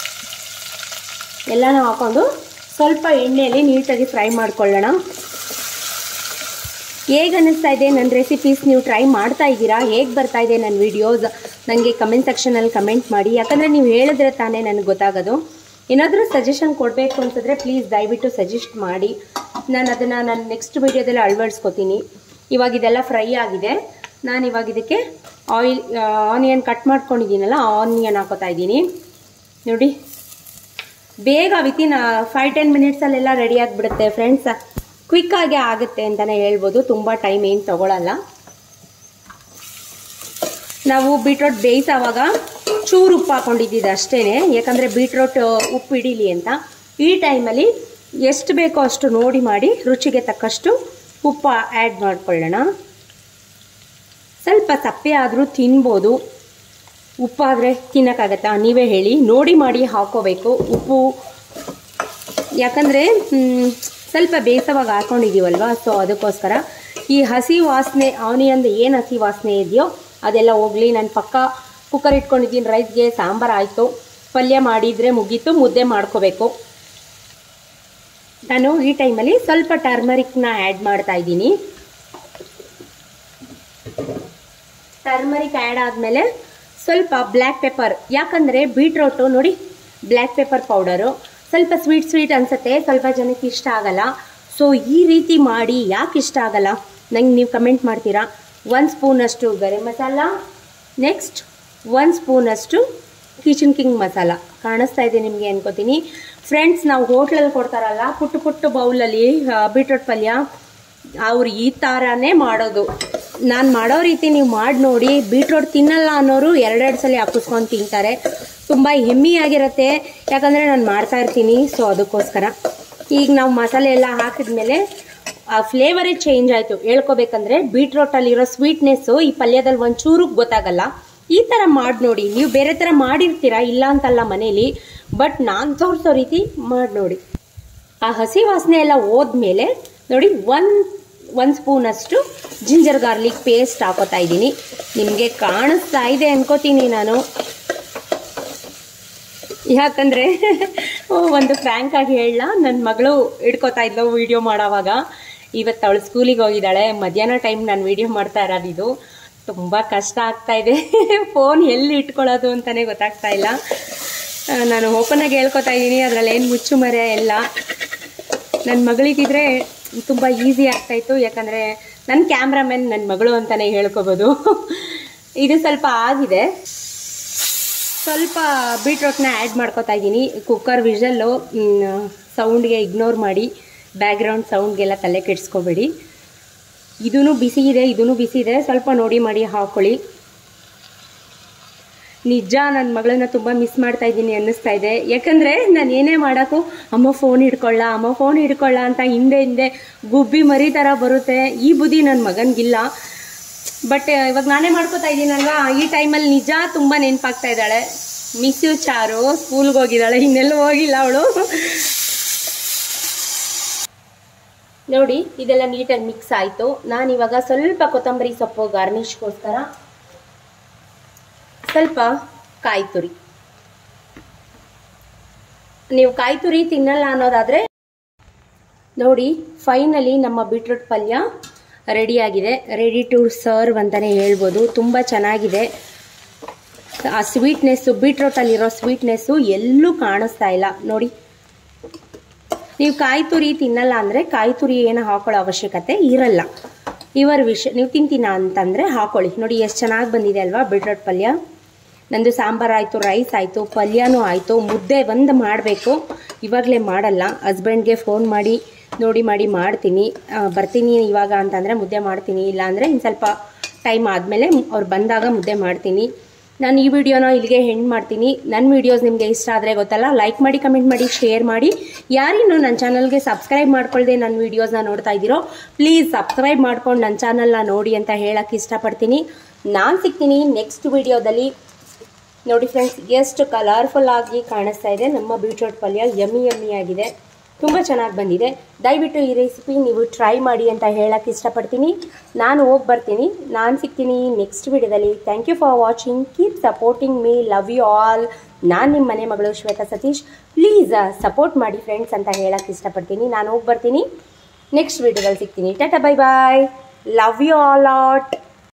ಎಲ್ಲನೂ ಹಾಕೊಂಡು ಸ್ವಲ್ಪ ಎಣ್ಣೆಯಲ್ಲಿ ನೀಟಾಗಿ ಫ್ರೈ ಮಾಡ್ಕೊಳ್ಳೋಣ ಹೇಗೆ ಅನ್ನಿಸ್ತಾ ಇದೆ ನನ್ನ ರೆಸಿಪೀಸ್ ನೀವು ಟ್ರೈ ಮಾಡ್ತಾ ಇದ್ದೀರಾ ಹೇಗೆ ಬರ್ತಾ ಇದೆ ನನ್ನ ವಿಡಿಯೋಸ್ ನನಗೆ ಕಮೆಂಟ್ ಸೆಕ್ಷನಲ್ಲಿ ಕಮೆಂಟ್ ಮಾಡಿ ಯಾಕಂದರೆ ನೀವು ಹೇಳಿದ್ರೆ ತಾನೇ ನನಗೆ ಗೊತ್ತಾಗೋದು ಏನಾದರೂ ಸಜೆಷನ್ ಕೊಡಬೇಕು ಅಂತಂದರೆ ಪ್ಲೀಸ್ ದಯವಿಟ್ಟು ಸಜೆಸ್ಟ್ ಮಾಡಿ ನಾನು ಅದನ್ನು ನಾನು ನೆಕ್ಸ್ಟ್ ವೀಡಿಯೋದಲ್ಲಿ ಅಳವಡಿಸ್ಕೋತೀನಿ ಇವಾಗ ಇದೆಲ್ಲ ಫ್ರೈ ಆಗಿದೆ ನಾನು ಇವಾಗ ಇದಕ್ಕೆ ಆಯಿಲ್ ಆನಿಯನ್ ಕಟ್ ಮಾಡ್ಕೊಂಡಿದ್ದೀನಲ್ಲ ಆನಿಯನ್ ಹಾಕೋತಾ ಇದ್ದೀನಿ ನೋಡಿ ಬೇಗ ವಿತಿನ್ ಫೈವ್ ಟೆನ್ ಮಿನಿಟ್ಸಲ್ಲೆಲ್ಲ ರೆಡಿ ಆಗಿಬಿಡುತ್ತೆ ಫ್ರೆಂಡ್ಸ್ ಕ್ವಿಕ್ಕಾಗಿ ಆಗುತ್ತೆ ಅಂತಲೇ ಹೇಳ್ಬೋದು ತುಂಬ ಟೈಮ್ ಏನು ತೊಗೊಳಲ್ಲ ನಾವು ಬೀಟ್ರೋಟ್ ಬೇಯಿಸೋವಾಗ ಚೂರು ಉಪ್ಪು ಹಾಕೊಂಡಿದ್ದಿದ್ದು ಅಷ್ಟೇ ಯಾಕಂದರೆ ಬೀಟ್ರೋಟ್ ಉಪ್ಪು ಹಿಡೀಲಿ ಅಂತ ಈ ಟೈಮಲ್ಲಿ ಎಷ್ಟು ಬೇಕೋ ಅಷ್ಟು ನೋಡಿ ಮಾಡಿ ರುಚಿಗೆ ತಕ್ಕಷ್ಟು ಉಪ್ಪು ಆ್ಯಡ್ ಮಾಡ್ಕೊಳ್ಳೋಣ ಸ್ವಲ್ಪ ಸಪ್ಪೆ ಆದರೂ ತಿನ್ಬೋದು ಉಪ್ಪಾದರೆ ತಿನ್ನೋಕ್ಕಾಗತ್ತಾ ನೀವೇ ಹೇಳಿ ನೋಡಿ ಮಾಡಿ ಹಾಕೋಬೇಕು ಉಪ್ಪು ಯಾಕಂದರೆ ಸ್ವಲ್ಪ ಬೇಯಿಸೋವಾಗ ಹಾಕೊಂಡಿದ್ದೀವಲ್ವ ಸೊ ಅದಕ್ಕೋಸ್ಕರ ಈ ಹಸಿ ವಾಸನೆ ಆನಿಯನ್ದು ಏನು ಹಸಿ ವಾಸನೆ ಇದೆಯೋ ಅದೆಲ್ಲ ಹೋಗಲಿ ನಾನು ಪಕ್ಕ ಕುಕ್ಕರ್ ಇಟ್ಕೊಂಡಿದ್ದೀನಿ ರೈಸ್ಗೆ ಸಾಂಬಾರು ಆಯಿತು ಪಲ್ಯ ಮಾಡಿದರೆ ಮುಗೀತು ಮುದ್ದೆ ಮಾಡ್ಕೋಬೇಕು ನಾನು ಈ ಟೈಮಲ್ಲಿ ಸ್ವಲ್ಪ ಟರ್ಮರಿಕ್ನ ಆ್ಯಡ್ ಮಾಡ್ತಾ ಇದ್ದೀನಿ ಟರ್ಮರಿಕ್ ಆ್ಯಡ್ ಆದಮೇಲೆ ಸ್ವಲ್ಪ ಬ್ಲ್ಯಾಕ್ ಪೆಪ್ಪರ್ ಯಾಕಂದರೆ ಬೀಟ್ರೋಟು ನೋಡಿ ಬ್ಲ್ಯಾಕ್ ಪೆಪ್ಪರ್ ಪೌಡರು ಸ್ವಲ್ಪ ಸ್ವೀಟ್ ಸ್ವೀಟ್ ಅನಿಸುತ್ತೆ ಸ್ವಲ್ಪ ಜನಕ್ಕೆ ಇಷ್ಟ ಆಗಲ್ಲ ಸೊ ಈ ರೀತಿ ಮಾಡಿ ಯಾಕೆ ಇಷ್ಟ ಆಗಲ್ಲ ನಂಗೆ ನೀವು ಕಮೆಂಟ್ ಮಾಡ್ತೀರಾ ಒಂದು ಸ್ಪೂನಷ್ಟು ಗರಂ ಮಸಾಲ ನೆಕ್ಸ್ಟ್ ಒಂದು ಸ್ಪೂನಷ್ಟು ಕಿಚನ್ ಕಿಂಗ್ ಮಸಾಲ ಕಾಣಿಸ್ತಾ ಇದೆ ನಿಮಗೆ ಅನ್ಕೋತೀನಿ ಫ್ರೆಂಡ್ಸ್ ನಾವು ಹೋಟ್ಲಲ್ಲಿ ಕೊಡ್ತಾರಲ್ಲ ಪುಟ್ಟು ಪುಟ್ಟು ಬೌಲಲ್ಲಿ ಬೀಟ್ರೋಟ್ ಪಲ್ಯ ಅವ್ರು ಈ ಥರನೇ ಮಾಡೋದು ನಾನು ಮಾಡೋ ರೀತಿ ನೀವು ಮಾಡಿ ನೋಡಿ ಬೀಟ್ರೋಟ್ ತಿನ್ನಲ್ಲ ಅನ್ನೋರು ಎರಡೆರಡು ಸಲ ಹಾಕಿಸ್ಕೊಂಡು ತಿಂತಾರೆ ತುಂಬ ಹೆಮ್ಮಿಯಾಗಿರುತ್ತೆ ಯಾಕಂದರೆ ನಾನು ಮಾಡ್ತಾ ಇರ್ತೀನಿ ಸೊ ಅದಕ್ಕೋಸ್ಕರ ಈಗ ನಾವು ಮಸಾಲೆ ಎಲ್ಲ ಹಾಕಿದ್ಮೇಲೆ ಆ ಫ್ಲೇವರೇ ಚೇಂಜ್ ಆಯಿತು ಹೇಳ್ಕೊಬೇಕಂದ್ರೆ ಬೀಟ್ರೋಟಲ್ಲಿರೋ ಸ್ವೀಟ್ನೆಸ್ಸು ಈ ಪಲ್ಯದಲ್ಲಿ ಒಂಚೂರು ಗೊತ್ತಾಗಲ್ಲ ಈ ಥರ ಮಾಡಿ ನೋಡಿ ನೀವು ಬೇರೆ ಥರ ಮಾಡಿರ್ತೀರಾ ಇಲ್ಲ ಅಂತಲ್ಲ ಮನೇಲಿ ಬಟ್ ನಾನು ತೋರಿಸೋ ರೀತಿ ಮಾಡಿ ನೋಡಿ ಆ ಹಸಿ ವಾಸನೆ ಎಲ್ಲ ಹೋದ್ಮೇಲೆ ನೋಡಿ ಒಂದು ಒಂದು ಸ್ಪೂನಷ್ಟು ಜಿಂಜರ್ ಗಾರ್ಲಿಕ್ ಪೇಸ್ಟ್ ಹಾಕೋತಾ ಇದ್ದೀನಿ ನಿಮಗೆ ಕಾಣಿಸ್ತಾ ಇದೆ ಅನ್ಕೋತೀನಿ ನಾನು ಯಾಕಂದರೆ ಒಂದು ಫ್ರ್ಯಾಂಕ್ ಆಗಿ ಹೇಳಲ್ಲ ನನ್ನ ಮಗಳು ಹಿಡ್ಕೋತಾ ಇದ್ಲು ವಿಡಿಯೋ ಮಾಡೋವಾಗ ಇವತ್ತು ಅವಳು ಸ್ಕೂಲಿಗೆ ಹೋಗಿದ್ದಾಳೆ ಮಧ್ಯಾಹ್ನ ಟೈಮ್ ನಾನು ವಿಡಿಯೋ ಮಾಡ್ತಾ ಇರೋದಿದು ತುಂಬ ಕಷ್ಟ ಆಗ್ತಾ ಇದೆ ಫೋನ್ ಎಲ್ಲಿ ಇಟ್ಕೊಳ್ಳೋದು ಅಂತಲೇ ಗೊತ್ತಾಗ್ತಾ ಇಲ್ಲ ಆ, ನಾನು ಓಪನಾಗಿ ಹೇಳ್ಕೊತಾ ಇದ್ದೀನಿ ಅದರಲ್ಲಿ ಏನು ಮುಚ್ಚುಮರೆ ಎಲ್ಲ ನನ್ನ ಮಗಳಿಗಿದ್ರೆ ತುಂಬ ಈಸಿ ಆಗ್ತಾಯಿತ್ತು ಯಾಕಂದರೆ ನನ್ನ ಕ್ಯಾಮ್ರಾಮನ್ ನನ್ನ ಮಗಳು ಅಂತಲೇ ಹೇಳ್ಕೊಬೋದು ಇದು ಸ್ವಲ್ಪ ಆಗಿದೆ ಸ್ವಲ್ಪ ಬೀಟ್ರೋಟ್ನ ಆ್ಯಡ್ ಮಾಡ್ಕೊತಾ ಇದ್ದೀನಿ ಕುಕ್ಕರ್ ವಿಷಲ್ಲು ಸೌಂಡ್ಗೆ ಇಗ್ನೋರ್ ಮಾಡಿ ಬ್ಯಾಕ್ಗ್ರೌಂಡ್ ಸೌಂಡ್ಗೆಲ್ಲ ತಲೆ ಕೆಡಿಸ್ಕೋಬೇಡಿ ಇದೂ ಬಿಸಿ ಇದೆ ಇದೂ ಬಿಸಿ ಇದೆ ಸ್ವಲ್ಪ ನೋಡಿ ಮಾಡಿ ಹಾಕೊಳ್ಳಿ ನಿಜ ನನ್ನ ಮಗಳನ್ನ ತುಂಬ ಮಿಸ್ ಮಾಡ್ತಾ ಇದ್ದೀನಿ ಅನ್ನಿಸ್ತಾ ಇದೆ ಯಾಕಂದರೆ ನಾನು ಏನೇ ಮಾಡೋಕ್ಕೂ ಅಮ್ಮ ಫೋನ್ ಹಿಡ್ಕೊಳ್ಳ ಅಮ್ಮ ಫೋನ್ ಹಿಡ್ಕೊಳ್ಳ ಅಂತ ಹಿಂದೆ ಹಿಂದೆ ಗುಬ್ಬಿ ಮರಿ ಥರ ಬರುತ್ತೆ ಈ ಬುದ್ಧಿ ನನ್ನ ಮಗನಿಗಿಲ್ಲ ಬಟ್ ಇವಾಗ ನಾನೇ ಮಾಡ್ಕೋತಾ ಇದ್ದೀನಲ್ವಾ ಈ ಟೈಮಲ್ಲಿ ನಿಜ ತುಂಬ ನೆನಪಾಗ್ತಾ ಇದ್ದಾಳೆ ಮಿಸ್ ಯು ಚಾರು ಸ್ಕೂಲ್ಗೆ ಹೋಗಿದ್ದಾಳೆ ಇನ್ನೆಲ್ಲೂ ಹೋಗಿಲ್ಲ ಅವಳು ನೋಡಿ ಇದೆಲ್ಲ ನೀಟಾಗಿ ಮಿಕ್ಸ್ ಆಯಿತು ನಾನು ಇವಾಗ ಸ್ವಲ್ಪ ಕೊತ್ತಂಬರಿ ಸೊಪ್ಪು ಗಾರ್ನಿಷ್ಗೋಸ್ಕರ ಸ್ವಲ್ಪ ಕಾಯಿ ತುರಿ ನೀವು ಕಾಯಿ ತುರಿ ತಿನ್ನಲ್ಲ ಅನ್ನೋದಾದರೆ ನೋಡಿ ಫೈನಲಿ ನಮ್ಮ ಬೀಟ್ರೂಟ್ ಪಲ್ಯ ರೆಡಿಯಾಗಿದೆ ರೆಡಿ ಟು ಸರ್ವ್ ಅಂತಲೇ ಹೇಳ್ಬೋದು ತುಂಬ ಚೆನ್ನಾಗಿದೆ ಆ ಸ್ವೀಟ್ನೆಸ್ಸು ಬೀಟ್ರೂಟಲ್ಲಿರೋ ಸ್ವೀಟ್ನೆಸ್ಸು ಎಲ್ಲೂ ಕಾಣಿಸ್ತಾ ಇಲ್ಲ ನೋಡಿ ನೀವು ಕಾಯಿ ತುರಿ ತಿನ್ನಲ್ಲ ಅಂದರೆ ಕಾಯಿ ತುರಿ ಏನು ಹಾಕೊಳ್ಳೋ ಅವಶ್ಯಕತೆ ಇರಲ್ಲ ಇವರ ವಿಷ ನೀವು ತಿಂತೀನ ಅಂತಂದರೆ ಹಾಕೊಳ್ಳಿ ನೋಡಿ ಎಷ್ಟು ಚೆನ್ನಾಗಿ ಬಂದಿದೆ ಅಲ್ವಾ ಬೀಟ್ರೋಟ್ ಪಲ್ಯ ನಂದು ಸಾಂಬಾರು ಆಯಿತು ರೈಸ್ ಆಯಿತು ಪಲ್ಯನೂ ಆಯಿತು ಮುದ್ದೆ ಒಂದು ಮಾಡಬೇಕು ಇವಾಗಲೇ ಮಾಡಲ್ಲ ಹಸ್ಬೆಂಡ್ಗೆ ಫೋನ್ ಮಾಡಿ ನೋಡಿ ಮಾಡಿ ಮಾಡ್ತೀನಿ ಆ, ಬರ್ತೀನಿ ಇವಾಗ ಅಂತಂದರೆ ಮುದ್ದೆ ಮಾಡ್ತೀನಿ ಇಲ್ಲಾಂದರೆ ಇನ್ನು ಸ್ವಲ್ಪ ಟೈಮ್ ಆದಮೇಲೆ ಅವ್ರು ಬಂದಾಗ ಮುದ್ದೆ ಮಾಡ್ತೀನಿ ನಾನು ಈ ವಿಡಿಯೋನ ಇಲ್ಲಿಗೆ ಹೆಣ್ಣು ಮಾಡ್ತೀನಿ ನನ್ನ ವೀಡಿಯೋಸ್ ನಿಮಗೆ ಇಷ್ಟ ಆದರೆ ಗೊತ್ತಲ್ಲ ಲೈಕ್ ಮಾಡಿ ಕಮೆಂಟ್ ಮಾಡಿ ಶೇರ್ ಮಾಡಿ ಯಾರಿನ್ನೂ ನನ್ನ ಚಾನಲ್ಗೆ ಸಬ್ಸ್ಕ್ರೈಬ್ ಮಾಡ್ಕೊಳ್ದೆ ನನ್ನ ವೀಡಿಯೋಸ್ನ ನೋಡ್ತಾ ಇದ್ದೀರೋ ಪ್ಲೀಸ್ ಸಬ್ಸ್ಕ್ರೈಬ್ ಮಾಡ್ಕೊಂಡು ನನ್ನ ಚಾನಲ್ನ ನೋಡಿ ಅಂತ ಹೇಳಕ್ಕೆ ಇಷ್ಟಪಡ್ತೀನಿ ನಾನು ಸಿಗ್ತೀನಿ ನೆಕ್ಸ್ಟ್ ವಿಡಿಯೋದಲ್ಲಿ ನೋಡಿ ಫ್ರೆಂಡ್ಸ್ ಎಷ್ಟು ಕಲರ್ಫುಲ್ ಆಗಿ ಕಾಣಿಸ್ತಾ ಇದೆ ನಮ್ಮ ಬೀಟ್ರೋಟ್ ಪಲ್ಯ ಯಮ್ಮಿ ಯಮ್ಮಿ ಆಗಿದೆ ತುಂಬ ಚೆನ್ನಾಗಿ ಬಂದಿದೆ ದಯವಿಟ್ಟು ಈ ರೆಸಿಪಿ ನೀವು ಟ್ರೈ ಮಾಡಿ ಅಂತ ಹೇಳಕ್ಕೆ ಇಷ್ಟಪಡ್ತೀನಿ ನಾನು ಹೋಗಿ ಬರ್ತೀನಿ ನಾನು ಸಿಗ್ತೀನಿ ನೆಕ್ಸ್ಟ್ ವಿಡಿಯೋದಲ್ಲಿ thank you for watching keep supporting me love you all ನಾನು ನಿಮ್ಮ ಮನೆ ಮಗಳು ಶ್ವೇತಾ ಸತೀಶ್ ಪ್ಲೀಸ್ ಸಪೋರ್ಟ್ ಮಾಡಿ ಫ್ರೆಂಡ್ಸ್ ಅಂತ ಹೇಳಕ್ಕೆ ಇಷ್ಟಪಡ್ತೀನಿ ನಾನು ಹೋಗಿ ಬರ್ತೀನಿ ನೆಕ್ಸ್ಟ್ ವಿಡಿಯೋದಲ್ಲಿ ಸಿಗ್ತೀನಿ tata bye bye love you all at